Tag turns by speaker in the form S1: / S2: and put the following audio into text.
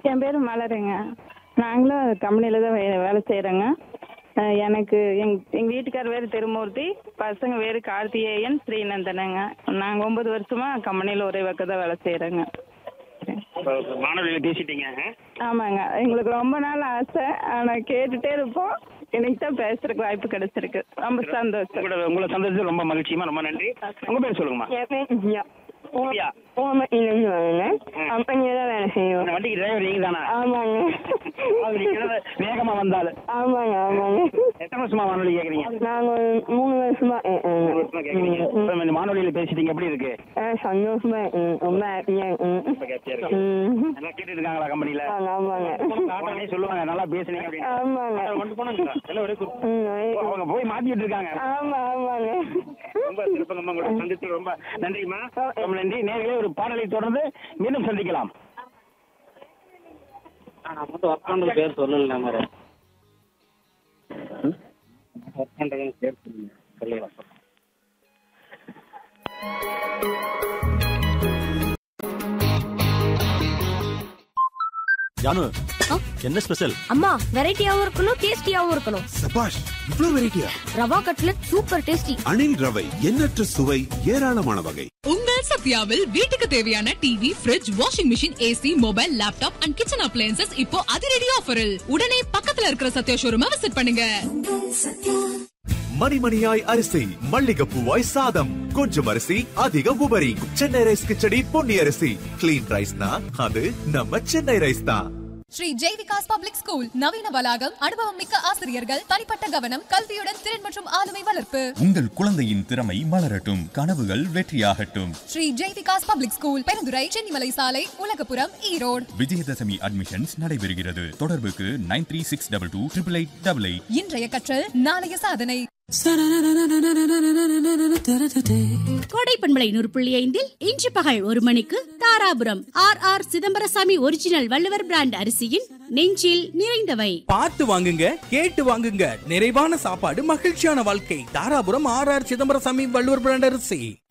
S1: என் பேர் மலருங்க நாங்களும் கம்பெனியில் தான் வே- வேலை செய்கிறோங்க எனக்கு எங் எங்கள் வீட்டுக்கார் பேர் திருமூர்த்தி பசங்க பேர் கார்த்திகேயன் ஸ்ரீநந்தனுங்க நாங்கள் ஒன்பது வருஷமாக கம்பெனியில் ஒரே பக்கம் தான் வேலை செய்கிறோங்க
S2: மாணவர்கள் பேசிட்டீங்க
S1: ஆமாங்க எங்களுக்கு ரொம்ப நாள் ஆசை ஆனால் கேட்டுகிட்டே இருப்போம் இன்னைக்கு தான் பேசுறதுக்கு வாய்ப்பு கிடைச்சிருக்கு ரொம்ப சந்தோஷம்
S2: உங்களோட உங்களை சந்தோஷம் ரொம்ப மகிழ்ச்சிமா ரொம்ப நன்றி உங்க பேர் சொல்லுங்கம்மா
S3: என் பேர் திவ்யா
S2: திவ்யா.
S3: ஓமட்டிலேருந்து வரேன் கம்பெனியில் தான் வேலை செய்வோம்
S2: இந்த வண்டிக்கு டிரைவர் நீங்க தானா
S3: ஆமாங்க
S2: வேகமா வந்தாலு
S3: ஆமாங்க ஆமாங்க
S2: எத்தனை வருஷமா வானொலி கேக்குறீங்க
S3: நாங்கள் ஒரு மூணு வருஷமா
S2: ஒரு வருஷமா கேக்குறீங்க இப்ப இந்த வானொலியில பேசிட்டீங்க எப்படி இருக்கு
S3: சந்தோஷமா இருக்குங்க ரொம்ப ஹாப்பியாக இருக்குங்க
S2: ரொம்ப happy-ஆ இருக்கு.
S3: ம்
S2: நல்லா கேட்டுட்டு இருக்காங்களா கம்பெனில
S3: ஆமாங்க ஆமாங்க
S2: உடனே சொல்லுவாங்க நல்லா பேசுனீங்க அப்படின்னு
S3: ஆமாங்க
S2: கொண்டு போனாங்க எல்லாம் ஒரே குரூப்.
S3: ம் ஒரே-
S2: அவங்க போய் மாத்திட்டு இருக்காங்க
S3: ஆமா ஆமாங்க
S2: ரொம்ப சிறப்புங்கம்மா உங்களை சந்தித்து ரொம்ப நன்றிம்மா ரொம்ப நன்றி நேர்களே ஒரு பாடலை தொடர்ந்து மீண்டும் சந்திக்கலாம்
S4: நான் மட்டும் ஒர்க் பண்றது பேர் சொல்லல மாதிரி ஒர்க் பண்றது பேர் சொல்லல
S5: ஜானு என்ன ஸ்பெஷல்
S6: அம்மா வெரைட்டியாவும் இருக்கணும் டேஸ்டியாவும் இருக்கணும்
S7: சபாஷ் இவ்ளோ வெரைட்டியா
S6: rava cutlet super tasty
S7: Anil ரவை எண்ணற்ற சுவை ஏராளமான வகை
S8: உங்கள் சத்யாவில் வீட்டுக்கு தேவையான TV fridge washing machine AC mobile laptop and kitchen appliances இப்போ அதிரடி ஆஃபரில் உடனே பக்கத்துல இருக்கிற சத்யா ஷோரூமை விசிட் பண்ணுங்க
S9: மணிமணியாய் அரிசி மல்லிகைப்பூவாய் சாதம் கொஞ்சம் அரிசி அதிக உபரி சென்னை ரைஸ் கிச்சடி பொன்னி அரிசி கிளீன் ரைஸ்னா அது நம்ம சென்னை ரைஸ் தான்
S8: ஸ்ரீ ஜெய்விகாஸ் பப்ளிக் ஸ்கூல் நவீன வளாகம் அனுபவம் மிக்க ஆசிரியர்கள் தனிப்பட்ட கவனம் கல்வியுடன் திறன் மற்றும் ஆளுமை வளர்ப்பு
S10: உங்கள் குழந்தையின் திறமை மலரட்டும் கனவுகள் வெற்றியாகட்டும்
S8: ஸ்ரீ ஜெய்விகாஸ் பப்ளிக் ஸ்கூல் பெருந்துறை சென்னிமலை சாலை உலகபுரம் ஈரோடு
S10: விஜயதசமி அட்மிஷன்ஸ் நடைபெறுகிறது தொடர்புக்கு nine three six double two triple eight double eight
S8: இன்றைய கற்றல் நாளைய சாதனை
S11: கோடை பண்பலை நூறு புள்ளி ஐந்தில் இன்று பகல் ஒரு மணிக்கு Dharapuram R R Chidambarasamy original Valluvar brand அரிசியின் நெஞ்சில் நிறைந்தவை
S12: பார்த்து வாங்குங்க கேட்டு வாங்குங்க நிறைவான சாப்பாடு மகிழ்ச்சியான வாழ்க்கை Dharapuram R R Chidambarasamy Valluvar brand அரிசி